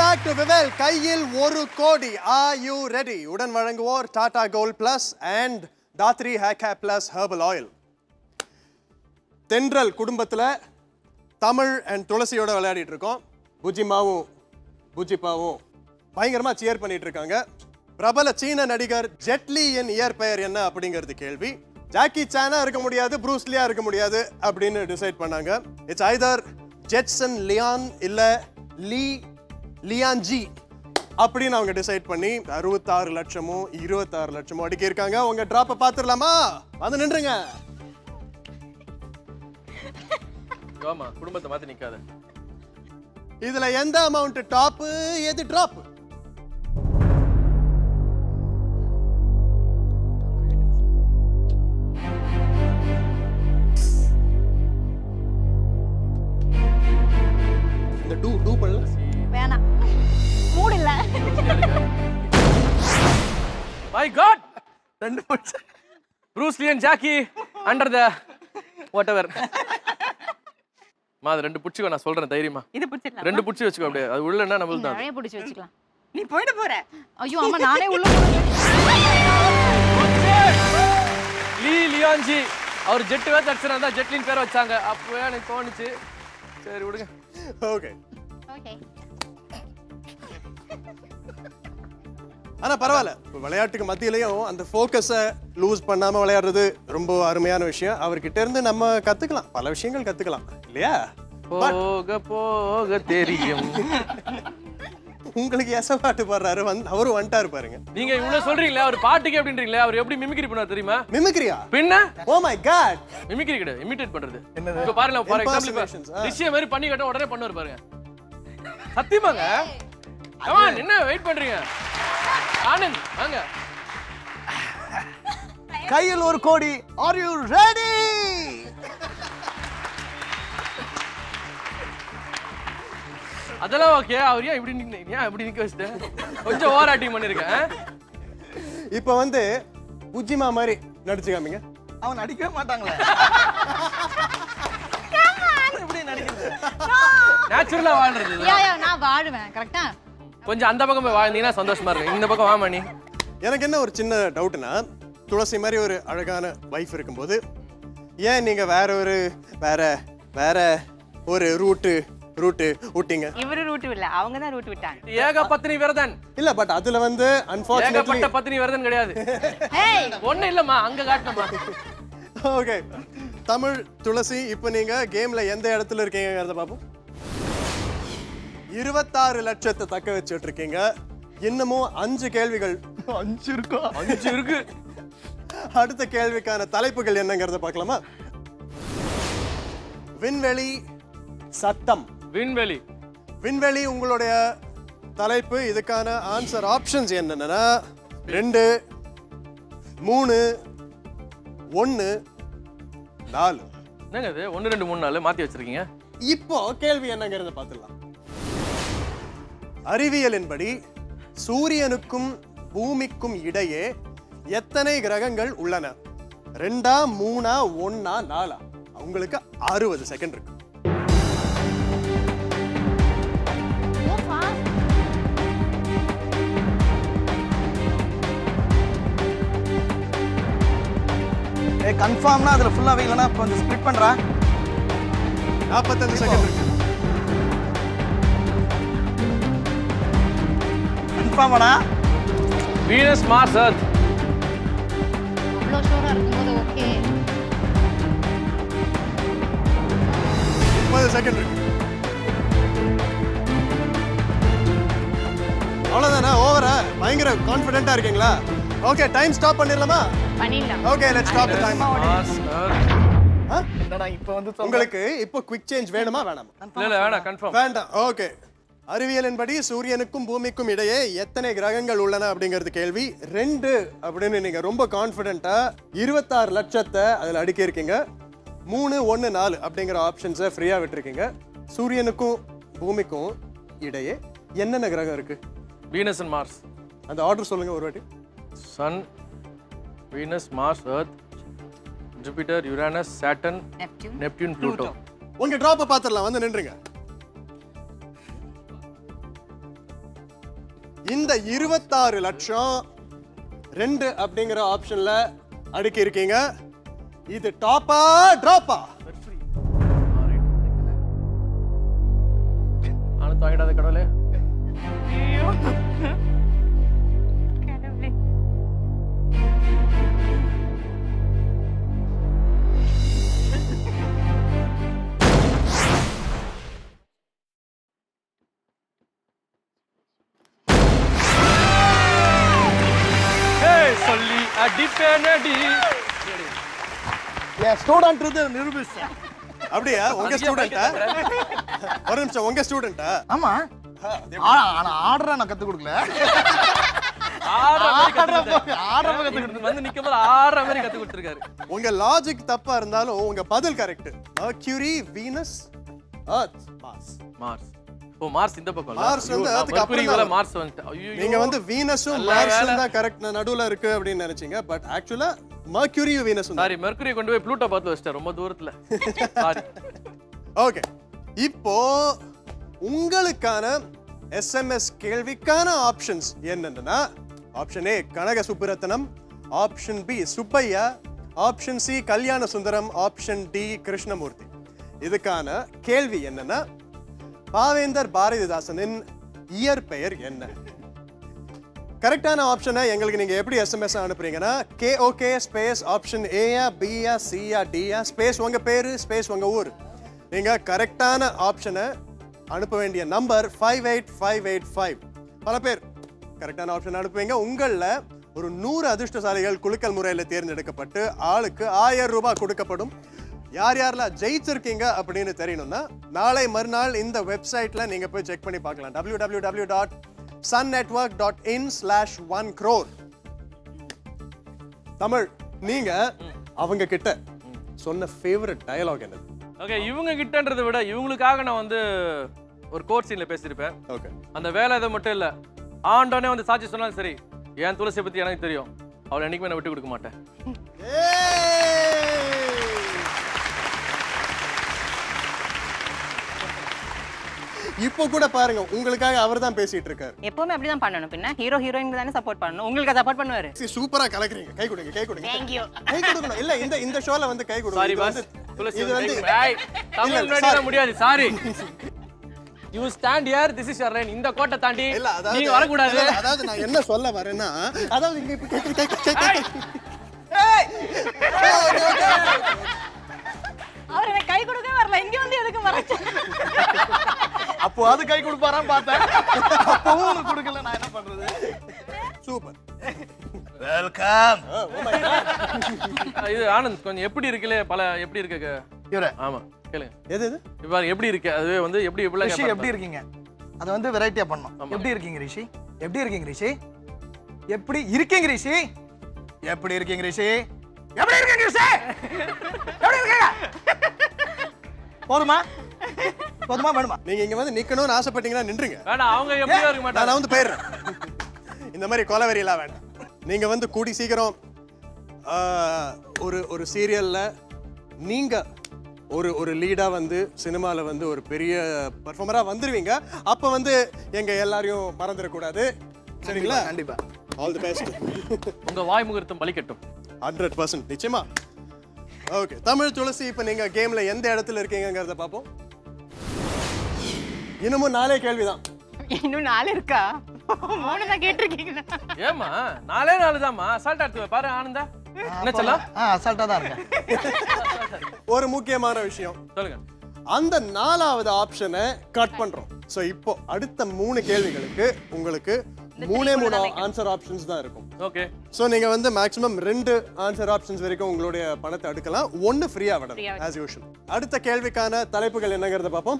Back to விவேல் கையில் ஒரு கோடி ஆர் யூ ரெடி உடன் வழங்குவோர் Tata gold plus and Dhathri ஹேக்கா பிளஸ் ஹெர்பல் ஆயில் தென்றல் குடும்பத்தில் தமிழ் அண்ட் துளசியோட விளையாடிட்டு இருக்கோம் புஜிமாவும் புஜிப்பாவும் பயங்கரமா சியர் பண்ணிட்டு இருக்காங்க பிரபல சீன நடிகர் ஜெட்லியின் இயற்பெயர் என்ன அப்படிங்கிறது கேள்வி ஜாக்கி சானா இருக்க முடியாது ப்ரூஸ்லியா இருக்க முடியாது அப்படின்னு டிசைட் பண்ணாங்க இட்ஸ் ஐதர் ஜெட்சன் லியான் இல்ல லீ லியான் ஜி அப்படின்னு அவங்க டிசைட் பண்ணி அறுபத்தாறு லட்சமும் இருபத்தாறு லட்சமும் அடிக்கி இருக்காங்க உங்க டிராப்பை பார்த்துடலாமா வந்து நின்றுங்க ஆமா குடும்பத்தை மாத்தி நிக்காத இதுல எந்த அமௌண்ட் டாப் எது டிராப் இந்த டூ டூ பண்ணல வேணாம் மூடு இல்ல மை காட் ரெண்டு புடிச்சு Bruce Lee and Jackie under the whatever மா அது ரெண்டு புடிச்சுக்கோ நான் சொல்றேன் தைரியமா இது பிடிச்சிடலாம் ரெண்டு புடிச்சு வச்சுக்கோ அப்படியே அது உள்ளன்னா நம்மளுக்கு தான் நிறைய பிடிச்சி வச்சுக்கலாம் நீ போயிட போற ஐயோ அம்மா நானே உள்ள போறேன். லீ லியான்ஜி அவர் ஜெட் வேற அடிச்சிருந்தா தான் ஜெட்லின் பேரை வச்சாங்க அப்பவே எனக்கு தோணுச்சு சரி விடுங்க ஓகே ஓகே ஆனா பரவாயில்ல இப்ப விளையாட்டுக்கு மத்தியிலையும் அந்த ஃபோக்கஸை லூஸ் பண்ணாம விளையாடுறது ரொம்ப அருமையான விஷயம் அவர்கிட்ட இருந்து நம்ம கத்துக்கலாம் பல விஷயங்கள் கத்துக்கலாம் இல்லையா போக போக தெரியும் உங்களுக்கு எசப்பாட்டு பாடுறாரு வந்து அவரும் வந்துட்டாரு பாருங்க நீங்க இவ்வளவு சொல்றீங்களே அவர் பாட்டுக்கு அப்படின்றீங்களே அவர் எப்படி மிமிக்ரி பண்ணார் தெரியுமா மிமிக்ரியா பின்ன ஓ மை காட் மிமிக்ரி கிடையாது இமிட்டேட் பண்றது இப்ப பாருங்க ஃபார் எக்ஸாம்பிள் Impersonations, ஆ. நிச்சயம் மாதிரி பண்ணி கட்ட உடனே பண்ணுவார் பாருங்க சத்தியமாங்க கமான் என்ன வெயிட் பண்றீங்க ஆனந்த் வாங்க கையில் ஒரு கோடி ஆர் யூ ரெடி அதெல்லாம் ஓகே அவர் ஏன் இப்படி நிக்க ஏன் இப்படி நிக்க வச்சுட்டேன் கொஞ்சம் ஓவர் ஆக்டிங் பண்ணிருக்கேன் இப்போ வந்து புஜிமா மாதிரி நடிச்சு காமிங்க அவன் நடிக்கவே மாட்டாங்களே எப்படி நடிக்கிறது நேச்சுரலா வாழ்றது யா யா நான் வாழுவேன் கரெக்டா கொஞ்சம் அந்த பக்கம் போய் வாழ்ந்தீங்கன்னா சந்தோஷமா இருக்கும் இந்த பக்கம் வாமா நீ எனக்கு என்ன ஒரு சின்ன டவுட்னா துளசி மாதிரி ஒரு அழகான வைஃப் இருக்கும்போது ஏன் நீங்க வேற ஒரு வேற வேற ஒரு ரூட்டு ரூட்டு விட்டீங்க இவரு ரூட் இல்ல அவங்க தான் ரூட் விட்டாங்க ஏக பத்தினி விரதன் இல்ல பட் அதுல வந்து அன்பார்ச்சுனேட்லி ஏகப்பட்ட பத்தினி விரதன் கிடையாது ஏய் ஒண்ணு இல்லம்மா அங்க காட்டணுமா ஓகே தமிழ் துளசி இப்போ நீங்க கேம்ல எந்த இடத்துல இருக்கீங்கிறத பார்ப்போம் இருபத்தாறு லட்சத்தை தக்க வச்சுட்டு இருக்கீங்க இன்னமும் அஞ்சு கேள்விகள் அஞ்சு இருக்கா அஞ்சு இருக்கு அடுத்த கேள்விக்கான தலைப்புகள் என்னங்கிறத பார்க்கலாமா விண்வெளி சத்தம் விண்வெளி விண்வெளி உங்களுடைய தலைப்பு இதுக்கான ஆன்சர் ஆப்ஷன்ஸ் என்னன்னா ரெண்டு மூணு ஒன்று நாலு என்னங்க இது ஒன்னு ரெண்டு மூணு நாள் மாத்தி வச்சிருக்கீங்க இப்போ கேள்வி என்னங்கிறத பார்த்துடலாம் அறிவியலின்படி சூரியனுக்கும் பூமிக்கும் இடையே எத்தனை கிரகங்கள் உள்ளன ரெண்டா மூணா ஒன்னா நாலா உங்களுக்கு அறுபது செகண்ட் இருக்கு ஓ fast. ஏ கன்ஃபார்ம்னா அதுல ஃபுல்லாவே இல்லைன்னா இப்போ வந்து ஸ்ப்ளிட் பண்றா நாற்பத்தஞ்சு செகண்ட் இருக்கு கன்ஃபார்மாடா வீனஸ் மார்ஸ் எர்த் அவ்வளோ ஷோரா இருக்கும்போது ஓகே முப்பது செகண்ட் இருக்கு அவ்வளவுதானா ஓவரா பயங்கர கான்ஃபிடென்ட்டா இருக்கீங்களா ஓகே டைம் ஸ்டாப் பண்ணிடலாமா பண்ணிடலாம் okay let's stop the time Mars Earth என்னடா இப்போ வந்து சொல்ற? உங்களுக்கு இப்போ குவிக் சேஞ்ச் வேணுமா வேணாமா இல்ல இல்ல வேணாம் கன்ஃபார்ம் வேண்டாம் ஓகே அறிவியலின்படி சூரியனுக்கும் பூமிக்கும் இடையே எத்தனை கிரகங்கள் உள்ளன அப்படிங்கிறது கேள்வி ரெண்டு அப்படின்னு நீங்க ரொம்ப கான்ஃபிடென்ட்டா இருபத்தாறு லட்சத்தை அதில் அடுக்கி இருக்கீங்க மூணு ஒன்று நாலு அப்படிங்கிற ஆப்ஷன்ஸை ஃப்ரீயாக விட்டுருக்கீங்க சூரியனுக்கும் பூமிக்கும் இடையே என்னென்ன கிரகம் இருக்கு வீனஸ் அண்ட் மார்ஸ் அந்த ஆர்டர் சொல்லுங்க ஒரு வாட்டி sun Venus Mars Earth Jupiter Uranus Saturn Neptune Neptune Pluto உங்க டிராப்பை பார்த்துடலாம் வந்து நின்றுங்க இந்த இருபத்தாறு லட்சம் ரெண்டு அப்படிங்கிற ஆப்ஷன்ல அடுக்கி இருக்கீங்க இது டாப்பா டிராப்பா ஆனந்த் வாங்கிடாத கடவுளே ஐயோ கடவுளே ஏய் சொல்லி அடிப்பேனடி என் ஸ்டூடெண்ட் நிரூபிச்சேன் அப்படியா உங்க அங்கேயே ஸ்டூடெண்டா ஒரு நிமிஷம் உங்க ஸ்டூடெண்டா ஆமா ஆனா ஆனா ஆர்டரா நான் கத்து கொடுக்கல ஆடுற மாதிரி கத்து ஆடுற கொடுத்தாரு. ஆடுற மாதிரி கத்து கொடுத்தேன். வந்து நிக்கும் போது ஆடுற மாதிரி கத்து கொடுத்துருக்காரு உங்க லாஜிக் தப்பா இருந்தாலும் உங்க பதில் correct Mercury Venus Earth Mars Mars oh Mars இந்த பக்கம் மார்ஸ் வந்து Earth-க்கு அப்புறம் தான் மார்ஸ் வந்து ஐயோ நீங்க வந்து வீனஸும் நல்ல மார்ஸும் வேலை. தான் கரெக்ட் நடுவுல இருக்கு அப்படின்னு நினைச்சீங்க பட் ஆக்சுவலா மர்க்யூரியும் வீனஸும் சாரி மெர்க்குரி கொண்டு போய் ப்ளூட்டோ பார்த்து வச்சிட்டேன் ரொம்ப தூரத்துல சாரி ஓகே இப்போ உங்களுக்கான எஸ்எம்எஸ் கேள்விக்கான ஆப்ஷன்ஸ் என்னென்னா option A Kanaka Subbarathnam option B Subbaiah option C Kalyana Sundaram option D Krishnamurthy இதுக்கான கேள்வி என்னன்னா பாவேந்தர் பாரதிதாசனின் இயற்பெயர் என்ன கரெக்டான ஆப்ஷனை எங்களுக்கு நீங்க எப்படி எஸ்எம்எஸ் அனுப்புறீங்கன்னா கே ஓகே ஸ்பேஸ் ஆப்ஷன் ஏயா பியா சியா டியா ஸ்பேஸ் உங்க பேரு ஸ்பேஸ் உங்க ஊர் நீங்க கரெக்டான ஆப்ஷனை அனுப்ப வேண்டிய number five eight five eight five பல பேர் கரெக்டான ஆப்ஷன் அனுப்புவீங்க உங்களில் ஒரு நூறு அதிர்ஷ்டசாலிகள் குலுக்கல் முறையில் தேர்ந்தெடுக்கப்பட்டு ஆளுக்கு ஆயிரம் ரூபாய் கொடுக்கப்படும் யார் யாரெல்லாம் ஜெயிச்சிருக்கீங்க அப்படின்னு தெரியணும்னா நாளை மறுநாள் இந்த வெப்சைட்ல நீங்க போய் செக் பண்ணி பார்க்கலாம் W W W dot Sun network dot in slash one crore Tamil நீங்க அவங்க கிட்ட சொன்ன ஃபேவரட் டயலாக் என்னது ஓகே இவங்க கிட்டன்றதை விட இவங்களுக்காக நான் வந்து ஒரு கோட் சீன்ல பேசியிருப்பேன் ஓகே அந்த வேலை இது மட்டும் இல்ல ஆண்டோனே வந்து சாட்சி சொன்னாலும் சரி என் துளசியை பத்தி எனக்கு தெரியும் அவளை என்னைக்குமே நான் விட்டு கொடுக்க மாட்டேன் இப்போ கூட பாருங்க உங்களுக்காக அவர் தான் பேசிட்டு இருக்காரு எப்பவுமே அப்படிதான் பண்ணணும் பின்ன ஹீரோ ஹீரோயின் தானே சப்போர்ட் பண்ணணும் உங்களுக்கு சப்போர்ட் பண்ணுவாரு சூப்பரா கலக்குறீங்க கை கொடுங்க கை கொடுங்க தேங்க்யூ கை கொடுக்கணும் இல்ல இந்த இந்த ஷோல வந்து கை கொடுங்க சாரி இது பாஸ் வந்து- துளசி இது வந்து ஏய், தமிழ் இல்ல, முன்னாடி sorry. தான் முடியாது sorry you stand here this is your line இந்த கோட்டை தாண்டி இல்ல அதாவது நீங்க வரக்கூடாது இல்ல, இல்ல, அதாவது நான் என்ன சொல்ல வரேன்னா அதாவது இங்க இப்ப கை கை கை கை கை அவர் எனக்கு கை கொடுக்கவே வரல இங்க வந்து எதுக்கு மறைச்சு அப்போ அது கை கொடுப்பாரான்னு பார்த்தேன் அப்பவும் உனக்கு கொடுக்கல நான் என்ன பண்றது சூப்பர் வெல்கம் இது ஆனந்த் கொஞ்சம் எப்படி இருக்குல்ல பல எப்படி இருக்கு இவரே ஆமா கேளுங்க எது இது இப்ப எப்படி இருக்கு அது வந்து எப்படி ரிஷி இவ்வளவு எப்படி இருக்கீங்க அது வந்து வெரைட்டியா பண்ணோம் ஆமா. எப்படி இருக்கீங்க ரிஷி எப்படி இருக்கீங்க ரிஷி எப்படி இருக்கீங்க ரிஷி எப்படி இருக்கீங்க ரிஷி எப்படி இருக்கீங்க ரிஷி எப்படி இருக்கீங்க போதுமா போதுமா வேணுமா நீங்க இங்க வந்து நிக்கணும்னு ஆசைப்பட்டீங்கன்னா நின்றுங்க வேணாம் அவங்க எப்படியோ இருக்க நான் மாட்டாங்க நான் வந்து போயிடுறேன் இந்த மாதிரி கொலவெறியெல்லாம் வேண்டாம் நீங்க வந்து கூடி சீக்கிரம் ஆஹ், ஒரு ஒரு சீரியல்ல நீங்க ஒரு ஒரு லீடா வந்து சினிமால வந்து ஒரு பெரிய பர்ஃபார்மரா வந்துருவீங்க அப்ப வந்து எங்க எல்லாரையும் மறந்துடக்கூடாது சரிங்களா கண்டிப்பா ஆல் தி பெஸ்ட் உங்க வாய் முகூர்த்தம் பலிக்கட்டும் ஹண்ட்ரட் பர்சன்ட் நிச்சயமா ஓகே தமிழ் துளசி இப்போ நீங்க கேம்ல எந்த இடத்துல இருக்கீங்கங்கிறத பார்ப்போம் இன்னமும் நாளே கேள்விதான் இன்னும் நாலு இருக்கா மூணு தான் கேட்டிருக்கீங்களா ஏமா நாலே நாலு தான்மா அசால்ட் எடுத்து பாரு ஆனந்தா என்ன சொல்லலாம் ஆ அசால்ட்டா தான் இருக்கேன் ஒரு முக்கியமான விஷயம் சொல்லுங்க அந்த நாலாவது ஆப்ஷனை கட் பண்றோம் ஸோ இப்போ அடுத்த மூணு கேள்விகளுக்கு உங்களுக்கு மூணே மூணு ஆன்சர் ஆப்ஷன்ஸ் தான் இருக்கும் ஓகே ஸோ நீங்க வந்து மேக்ஸிமம் ரெண்டு ஆன்சர் ஆப்ஷன்ஸ் வரைக்கும் உங்களுடைய பணத்தை எடுக்கலாம் ஒன்னு ஃப்ரீயா விடலாம் Free-ஆ ஆஸ் யூஷுவல் அடுத்த கேள்விக்கான தலைப்புகள் என்னங்கிறத பார்ப்போம்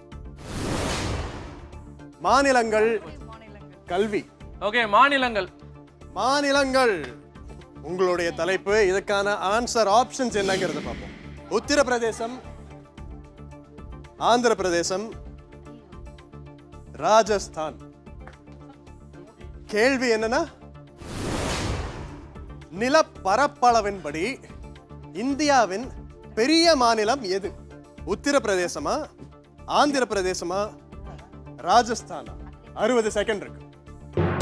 மாநிலங்கள் கல்வி ஓகே மாநிலங்கள் மாநிலங்கள் உங்களுடைய தலைப்பு இதுக்கான ஆன்சர் ஆப்ஷன்ஸ் என்னங்கிறத பார்ப்போம் உத்தரப்பிரதேசம் ஆந்திர பிரதேசம் ராஜஸ்தான் கேள்வி என்னன்னா நிலப்பரப்பளவின்படி இந்தியாவின் பெரிய மாநிலம் எது உத்தரப்பிரதேசமா ஆந்திர பிரதேசமா ராஜஸ்தானா அறுபது செகண்ட் இருக்கு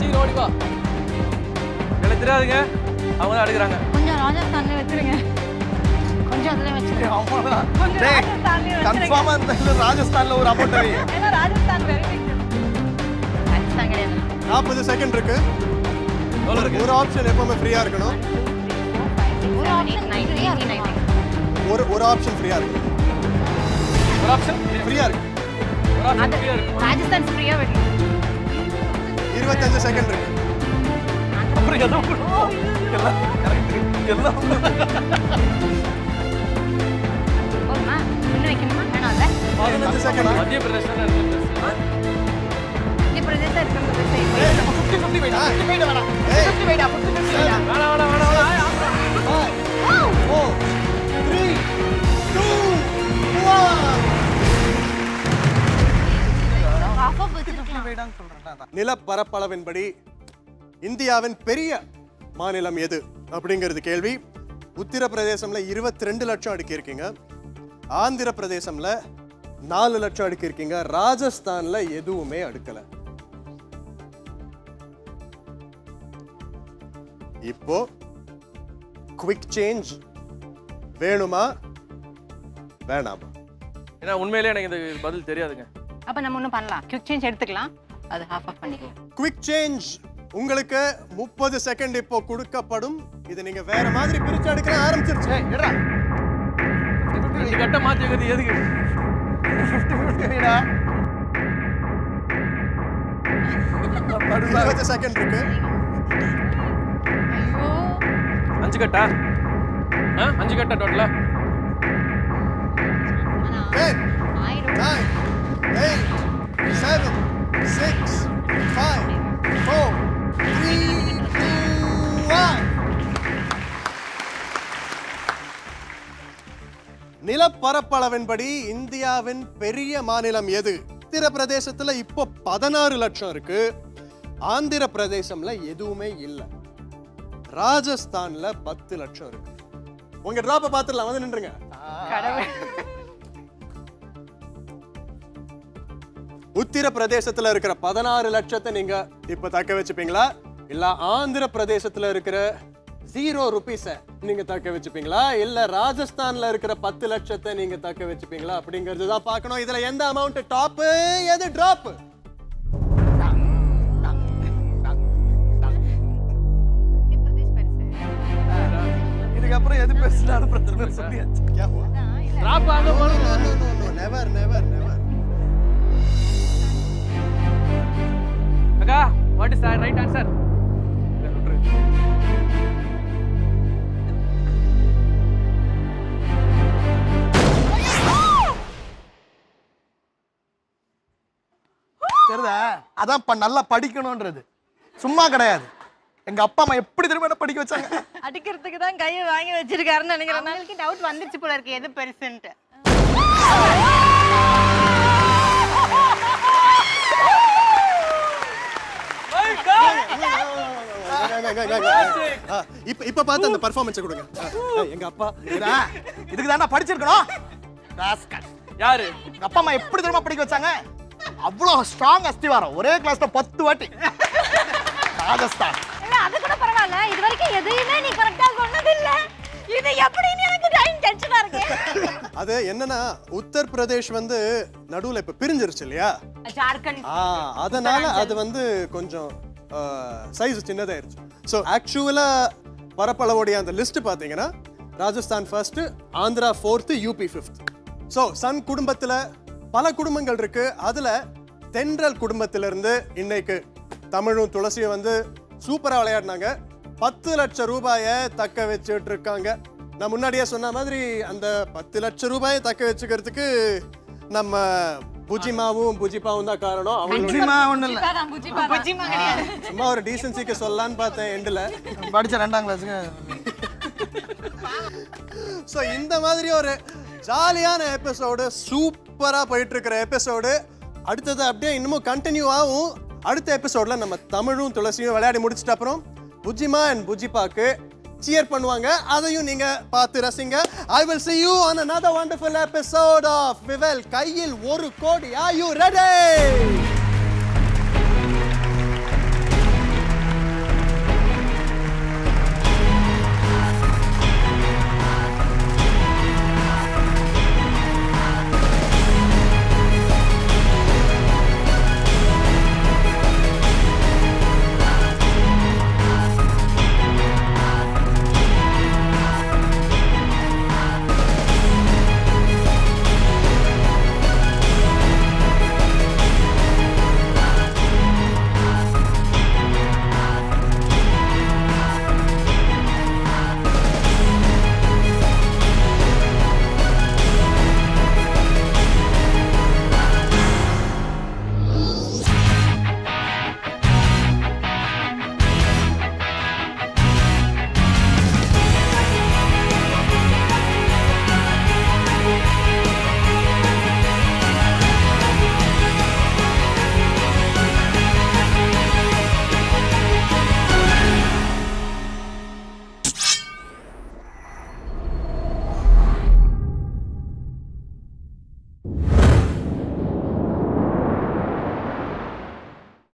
சீக்கிரம் ஓடி வா எனக்கு தெரியாதுங்க அவங்க தான் அடுக்கிறாங்க கொஞ்சம் ராஜஸ்தான்ல வச்சிருங்க கொஞ்சம் அதுல வச்சிருங்க அவ்வளவுதான். கொஞ்சம் டேய், ராஜஸ்தான்லயே வச்சிருங்க கன்ஃபார்மா இந்த இதுல ராஜஸ்தான்ல ஒரு அமௌண்ட் வை ஏன்னா ராஜஸ்தான் வெரி பிக் ராஜஸ்தான் கிடையாது நாற்பது செகண்ட் இருக்கு எவ்வளோ இருக்கு ஒரு ஆப்ஷன் எப்பவுமே ஃப்ரீயா இருக்கணும் ஒரு ஆப்ஷன் ஒரு ஒரு ஆப்ஷன் ஃப்ரீயா இருக்கு ஒரு ஆப்ஷன் ஃப்ரீயா இருக்கு ஒரு ஆப்ஷன் ஃப்ரீயா இருக்கு ராஜஸ்தான் ஃப்ரீயா வெட்டி இருபத்தஞ்சு செகண்ட் இருக்கு அப்புறம் எதோ போடுவோம். எல்லாம் correct. எல்லாம் போதுமா இன்னும் வைக்கணுமா வேணாம்ல பதினஞ்சு செகண்ட் மத்திய பிரதேசம் தான் இருக்கு மத்திய பிரதேசம் இருக்கிறது சரி 50 50 வைடா. 50 வைடா வேணாம். 50 வைடா, 50 50 வைடா. வேணாம் வேணாம் வேணாம் வேணாம் four, three, two, one. Off off வச்சிருக்கலாம் வைடான்னு சொல்றேன்ல, அதான். நிலப்பரப்பளவின்படி இந்தியாவின் பெரிய மாநிலம் எது அப்படிங்கிறது கேள்வி உத்தரப்பிரதேசம்ல இருபத்தி ரெண்டு லட்சம் அடுக்கி இருக்கீங்க ஆந்திர பிரதேசம்ல நாலு லட்சம் அடுக்கி இருக்கீங்க ராஜஸ்தான்ல எதுவுமே அடுக்கல இப்போ குவிக் சேஞ்ச் வேணுமா வேணாமா ஏன்னா உண்மையிலேயே எனக்கு இந்த பதில் தெரியாதுங்க அப்ப நம்ம ஒண்ணும் பண்ணலாம் குவிக் சேஞ்ச் எடுத்துக்கலாம் அது ஹாஃப் ஆஃப் பண்ணிக்கலாம் குவிக் சேஞ்ச் உங்களுக்கு முப்பது செகண்ட் இப்போ கொடுக்கப்படும் இது நீங்க வேற மாதிரி பிரிச்சு அடுக்க ஆரம்பிச்சிருச்சு ஏய், எடுடா. ரெண்டு கட்ட மாத்தி வைக்கிறது எதுக்கு 50 50 வைடா. படுதா. இருபது செகண்ட் இருக்கு ஐயோ அஞ்சு கட்டா ஆ அஞ்சு கட்டா டோட்டலா Ten, ஆயிரம் nine, eight, seven, six, five, four, three, two, one. நிலப்பரப்பளவின்படி இந்தியாவின் பெரிய மாநிலம் எது உத்தரப்பிரதேசத்துல இப்போ பதினாறு லட்சம் இருக்கு ஆந்திர பிரதேசம்ல எதுவுமே இல்லை ராஜஸ்தான்ல பத்து லட்சம் இருக்கு உங்க டிராப்ப பாத்துடலாம் வந்து நின்றுங்க உத்தரப்பிரதேசத்துல இருக்கிற பதினாறு லட்சத்தை நீங்க இப்ப தக்க வச்சுப்பீங்களா இல்ல ஆந்திர பிரதேசத்துல இருக்கிற ஜீரோ ருபீஸ நீங்க தக்க வச்சுப்பீங்களா இல்ல ராஜஸ்தான்ல இருக்கிற பத்து லட்சத்தை நீங்க தக்க வச்சுப்பீங்களா அப்படிங்கிறது தான் பார்க்கணும் இதுல எந்த அமௌண்ட் டாப் எது டிராப் மத்திய பிரதேஷ் பெருசு இதுக்கப்புறம் எது பேசினாலும் பிரச்சனை சொல்லியாச்சு क्या हुआ டிராப் ஆக No, no, no, no, no, never, never, never. அக்கா வாட் இஸ் ரைட் ஆன்சர் தெரியுதா அதான் ப- நல்லா படிக்கணும்ன்றது சும்மா கிடையாது எங்க அப்பா அம்மா எப்படி திரும்ப என்ன படிக்க வச்சாங்க அடிக்கிறதுக்கு தான் கையை வாங்கி வச்சிருக்காருன்னு நினைக்கிறேன் நான். அவங்களுக்கு டவுட் வந்துச்சு போல இருக்கு எது பெருசுன்ட்டு ஆ, இப்ப இப்ப பார்த்து அந்த பர்ஃபார்மன்ஸ் கொடுங்க ஆ, ஆ, எங்க அப்பா தெரியுதா? இதுக்கு தாண்டா படிச்சிருக்கணும் ராஸ்கல். யாரு எங்க அப்பா அம்மா எப்படி திரும்ப படிக்க வச்சாங்க அவ்வளோ ஸ்ட்ராங் அஸ்திவாரம் ஒரே கிளாஸ்ல பத்து வாட்டி ராஜஸ்தான் இல்ல அது கூட பரவாயில்ல இது வரைக்கும் எதையுமே நீ கரெக்டா சொன்னது இல்ல இது எப்படின்னு எனக்கு டைம் டென்ஷனா இருக்கு அது என்னன்னா உத்தர் பிரதேஷ் வந்து நடுவுல இப்ப பிரிஞ்சிருச்சு இல்லையா ஜார்க்கண்ட் ஆ அதனால அது வந்து கொஞ்சம் சைஸ் சின்னதாயிருச்சு ஸோ ஆக்சுவலா பரப்பளவுடைய அந்த லிஸ்ட் பாத்தீங்கன்னா Rajasthan first Andhra fourth UP fifth so Sun குடும்பத்துல பல குடும்பங்கள் இருக்கு அதுல தென்றல் குடும்பத்தில இருந்து இன்னைக்கு தமிழும் துளசியும் வந்து சூப்பரா விளையாடினாங்க பத்து லட்சம் ரூபாயை தக்க வச்சுட்டு இருக்காங்க நான் முன்னாடியே சொன்ன மாதிரி அந்த பத்து லட்சம் ரூபாயை தக்க வச்சுக்கிறதுக்கு நம்ம புஜிமாவும் புஜிபாவும் தான் காரணம் அவங்களோட புஜிமா ஒண்ணும் இல்ல புஜிமா கிடையாது சும்மா ஒரு டீசன்சிக்கு சொல்லலான்னு பார்த்தேன் எண்டில் படிச்ச ரெண்டாம் கிளாஸுக்கு ஸோ இந்த மாதிரி ஒரு ஜாலியான எபிசோடு சூப்பராக போயிட்டு இருக்கிற எபிசோடு அடுத்தது அப்படியே இன்னமும் கண்டினியூ ஆகும் அடுத்த எபிசோட்ல நம்ம தமிழும் துளசியும் விளையாடி முடிச்சிட்ட அப்புறம் புஜிமா அண்ட் புஜிபாக்கு சியர் பண்ணுவாங்க அதையும் நீங்க பார்த்து ரசிங்க I will see you on another wonderful episode of விவல் கையில் ஒரு கோடி are you ready